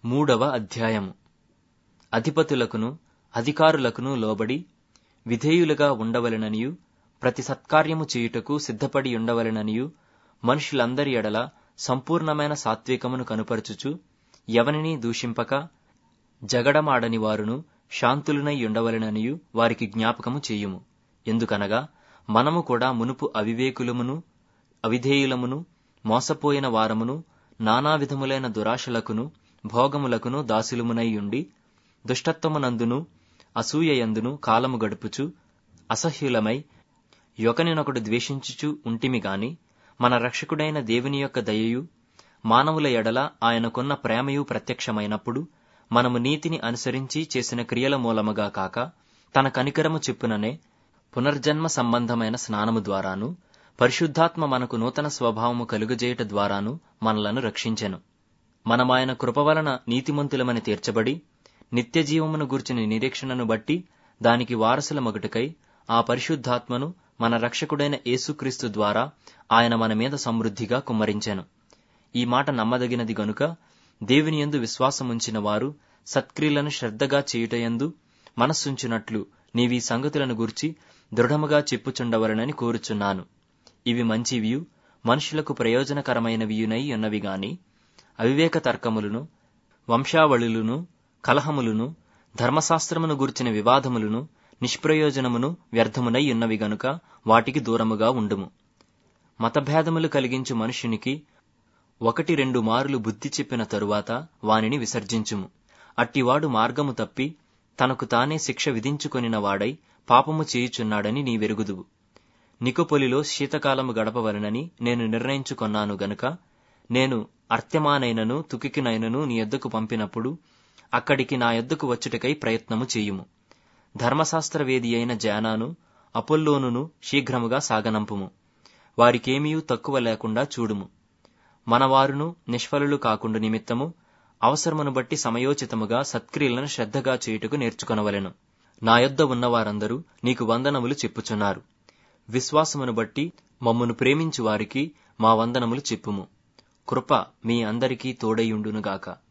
మూడవ అధ్యాయము అధిపతులకును అధికారులకును లోబడి విధేయులుగా ఉండవలెననియు ప్రతి సత్కార్యము చేయుటకు సిద్ధపడి ఉండవలెననియు మనుషులందరి ఎడల సంపూర్ణమైన సాత్వికమును కనుపరచుచు ఎవనిని దూషింపక జగడమాడని వారును శాంతులునై ఉండవలెననియు వారికి జ్ఞాపకము చేయుము ఎందుకనగా మనము కూడా మునుపు అవివేకులమును అవిధేయులమును మోసపోయిన వారమును నానా విధములైన దురాశలకును భోగములకును దాసులమునై ఉండి దుష్టత్వమునందును అసూయయందును కాలము గడుపుచు అసహ్యులమై యొకనినొకడు ద్వేషించుచు ఉంటిమి గాని మన రక్షకుడైన దేవుని యొక్క దయయు మానవుల ఎడల ఆయనకున్న ప్రేమయు ప్రత్యక్షమైనప్పుడు మనము నీతిని అనుసరించి చేసిన క్రియల మూలముగా కాక తన కనికరము చెప్పుననే పునర్జన్మ సంబంధమైన స్నానము ద్వారాను పరిశుద్ధాత్మ మనకు నూతన స్వభావము కలుగజేయుట ద్వారాను మనలను రక్షించెను మనమాయన కృప వలన నీతిమంతులమని తీర్చబడి నిత్యజీవమును గూర్చిన నిరీక్షణను బట్టి దానికి వారసుల మగుటకై ఆ పరిశుద్ధాత్మను మన రక్షకుడైన యేసుక్రీస్తు ద్వారా ఆయన మన మీద సమృద్ధిగా కుమ్మరించెను ఈ మాట నమ్మదగినది గనుక దేవుని యందు విశ్వాసముంచిన వారు సత్క్రియలను శ్రద్ధగా చేయుటయందు మనస్సుంచునట్లు నీవీ సంగతులను గూర్చి దృఢముగా చెప్పుచుండవలనని కోరుచున్నాను ఇవి మంచివియు మనుషులకు ప్రయోజనకరమైనవియునై ఉన్నవి గాని అవివేక తర్కములను వంశావళులను కలహములను ధర్మశాస్త్రమును గూర్చిన వివాదములను నిష్ప్రయోజనమును వ్యర్థమునై ఉన్నవి గనుక వాటికి దూరముగా ఉండుము మతభేదములు కలిగించు మనుషునికి ఒకటి రెండు మారులు బుద్ధి చెప్పిన తరువాత వానిని విసర్జించుము అట్టివాడు మార్గము తప్పి తనకు తానే శిక్ష విధించుకొనిన వాడై పాపము చేయుచున్నాడని నీ వెరుగుదువు నికోపొలిలో శీతకాలము గడపవలనని నేను నిర్ణయించుకొన్నాను గనుక నేను అర్త్యమానైనను తుకికినైనను నీ యొద్దకు పంపినప్పుడు అక్కడికి నా యొద్దకు వచ్చుటకై ప్రయత్నము చేయుము ధర్మశాస్త్రవేది అయిన జానాను అపోల్లోనును శీఘ్రముగా సాగనంపుము వారికేమీయూ తక్కువ లేకుండా చూడుము మనవారును నిష్ఫలులు కాకుండా నిమిత్తము అవసరమును బట్టి సమయోచితముగా సత్క్రియలను శ్రద్ధగా చేయుటకు నేర్చుకొనవలెను నా యొద్ద ఉన్నవారందరూ నీకు వందనములు చెప్పుచున్నారు విశ్వాసమును బట్టి మమ్మును ప్రేమించు వారికి మా వందనములు చెప్పుము కృప మీ అందరికీ తోడైయుండునుగాక